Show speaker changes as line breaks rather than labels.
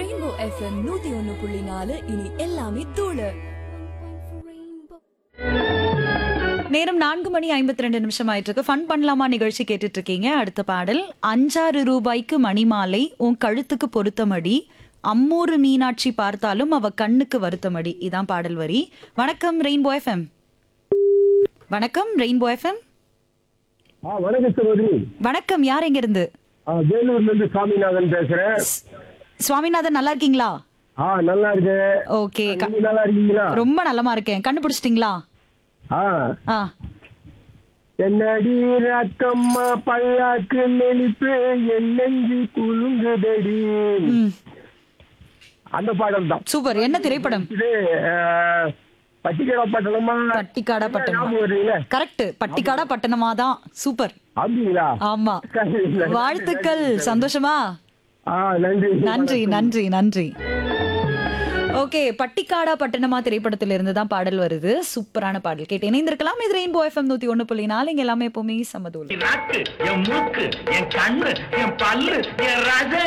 rainbow FM நூத்தி ஒன்னு புள்ளி நாலு இனி எல்லாமே தூளு
நேரம் நான்கு மணி ஐம்பத்தி ரெண்டு நிமிஷம் ஆயிட்டு இருக்கு ஃபன் பண்ணலாமா நிகழ்ச்சி கேட்டுட்டு இருக்கீங்க அடுத்த பாடல் அஞ்சாறு ரூபாய்க்கு மணிமாலை உன் கழுத்துக்கு பொருத்தமடி அம்மூரு மீனாட்சி பார்த்தாலும் அவ கண்ணுக்கு வருத்தமடி இதான் பாடல் வரி வணக்கம் ரெயின்போ எஃப்எம் வணக்கம் ரெயின்போ எஃப்எம்
ஆ வணக்கம் சகோதரி
வணக்கம் யார் எங்க இருந்து
ஆ, வேலூர்ல இருந்து சாமிநாதன் பேசுறேன்
சுவாமிநாதன் நல்லா இருக்கீங்களா
ஆ நல்லா இருக்கேன்
ஓகே
நீங்க நல்லா இருக்கீங்களா
ரொம்ப நல்லமா இருக்கேன் கண்டுபிடிச்சிட்டீங்களா
ஆ
ஆ
என்னடி ரத்தம்மா பல்லாக்கு நெளிப்பு என் நெஞ்சு குலுங்குதடி
ம்
அந்த பாடல் தான்
சூப்பர் என்ன திரைப்படம்
இது பட்டிக்கடா பட்டணமா
பட்டிக்காடா பட்டணமா
ஞாபகம் வருதுல்ல
கரெக்ட் பட்டிக்காடா பட்டணமா தான் சூப்பர்
அப்படிங்களா
ஆமா வாழ்த்துக்கள் சந்தோஷமா
ஆ நன்றி
நன்றி நன்றி நன்றி ஓகே பட்டிக்காடா பட்டணமா திரைப்படத்துல இருந்து தான் பாடல் வருது சூப்பரான பாடல் கேட்டு இணைந்திருக்கலாம் இது ரெயின்போ எஃப்எம் நூத்தி ஒண்ணு புள்ளி நாலு இங்க எல்லாமே எப்பவுமே சமதூள்
என் நாக்கு என் மூக்கு என் கண்ணு என் பல்லு என் ரக